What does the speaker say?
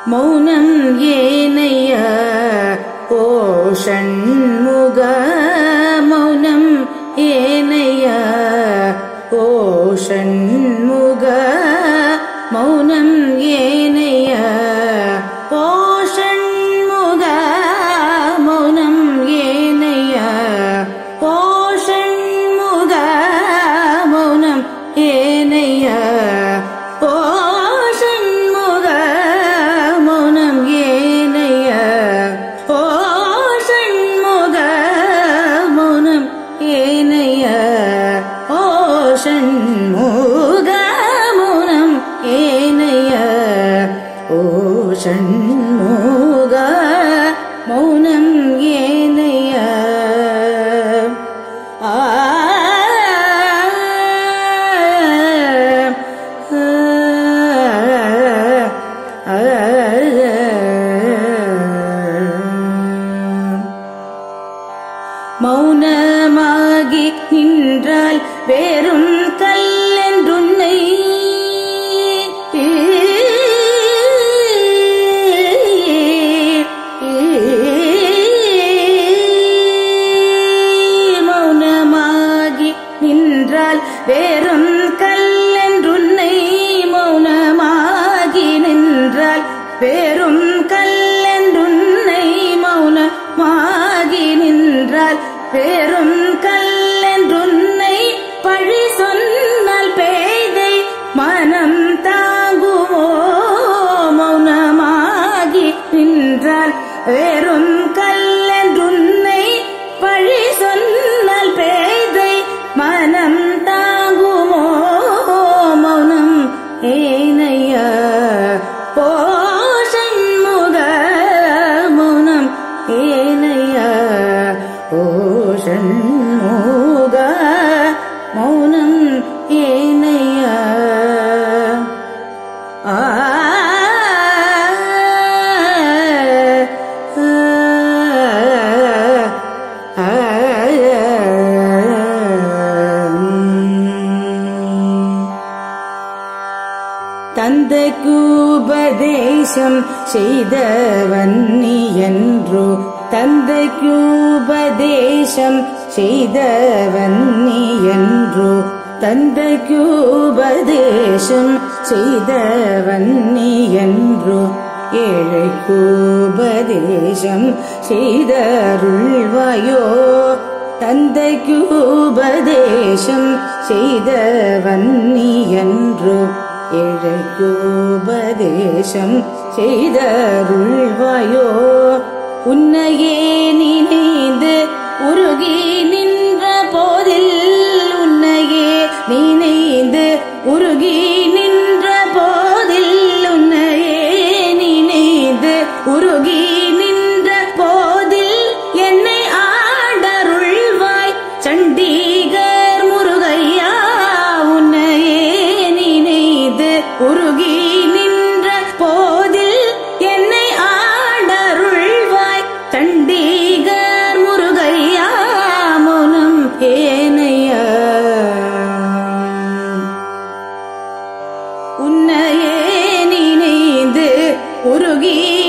மௌனம் ஏனைய ஓஷண்முக மௌனம் ஏனைய ஓஷண்முக மௌனம் ஏனைய ஓஷண்முக மௌனம் ஏனைய ஓஷண்முக மௌனம் ஏனைய ஓஷண்முக மௌனம் ஏனைய ஓஷண்முக மௌனம் ஏனைய ஓஷண்முக மௌனம் ஏனைய ஓஷண்முக மௌனம் ஏனைய ஆ மௌனமாகி நின்றால் வேறும் கல்லென்றுன்னை மௌனமாகி நின்றால் வேறும் கல்லென்றுன்னை மௌனமாகி நின்றால் வேறும் கல்லென்றுன்னை மௌனமாகி நின்றால் வேறும் கல்லென்றுன்னை பழி சொன்னால் பேதை மனம் தாங்குமோ மௌனமாகி நின்றால் வேறும் கல்லென்றுன்னை பழி சொன்னால் பேதை மனம் தாங்குமோ மௌனம் ஏனைய போஷண்முக மௌனம் ஏனைய ஓஷண்முக மௌனம் ஏனைய ஆ தந்தைக்குபதேசம் செய்தவன் நீ என்றோ தந்தைக்குபதேசம் செய்தவன் நீ என்றோ தந்தைக்குபதேசம் செய்தவன் நீ என்றோ ஏழைக்குபதேசம் செய்தருள்வாயோ தந்தைக்குபதேசம் செய்தவன் நீ என்றோ ஏழைக்குபதேசம் செய்தருள்வாயோ உன்னையே நினைந்து உருகி நின்ற போதில் உன்னையே நினைந்து உருகி நின்ற போதில் உன்னையே நினைந்து உருகி நின்ற போதில் என்னை ஆடருள்வாய் சண்டிகர் முருகையா உன்னையே நினைந்து உருகி நின்ற போதில் என்னை ஆடருள்வாய் சண்டிகர் முருகையா மௌனம் ஏனையா உன்னையே நினைந்து உருகி